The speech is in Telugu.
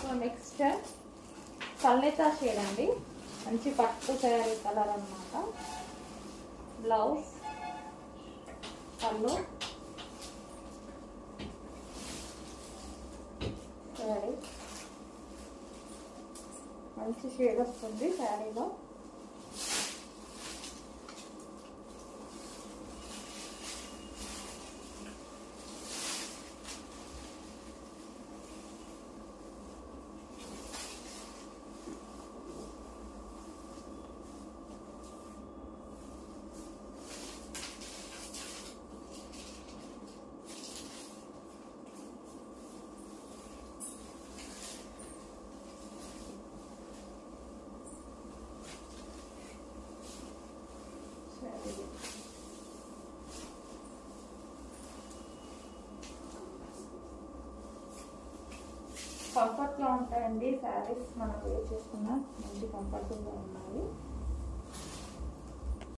సో నెక్స్ట్ కల్నేతా షేడ్ అండి మంచి పట్టు శారీ కలర్ అన్నమాట బ్లౌజ్ పళ్ళు శారీ మంచి షేడ్ వస్తుంది శారీలో శారీ కంఫర్ట్లో ఉంటాయండి శారీస్ మనం వేర్ చేసుకున్న మంచి కంఫర్టబుల్గా ఉన్నాయి